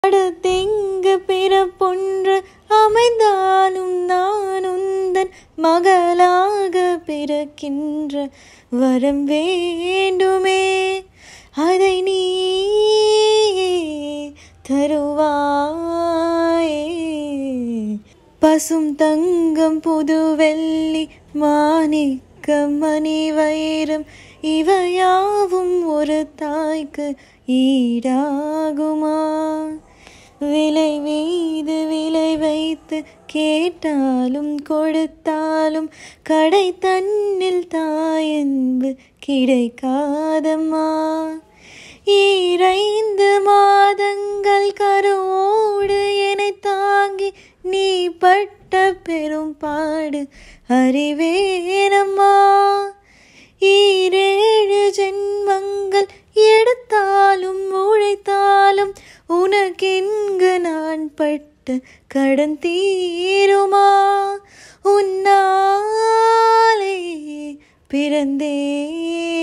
அடுத்தெங்கு பிறப்பொன்று அமைந்தாலும் நான் உந்தன் மகளாக பிறக்கின்ற வரம் வேண்டுமே அதை நீ தருவாயே பசும் தங்கம் புது வெள்ளி மாணிக்கம் மணி வைரம் இவையாவும் ஒரு தாய்க்கு ஈடாகுமா விலை மீது விலை வைத்து கேட்டாலும் கொடுத்தாலும் கடை தன்னில் தாயன்பு கிடைக்காதம்மா ஈரைந்து மாதங்கள் கருவோடு என்னை தாங்கி நீ பட்ட பெரும் பாடு அறிவேனம்மா ஈரேழு ஜென்மங்கள் எடுத்தாலும் உழைத்தாலும் உனக்கெங்கு நான் பட்ட கடன் தீருமா உன்னாலே பிறந்தே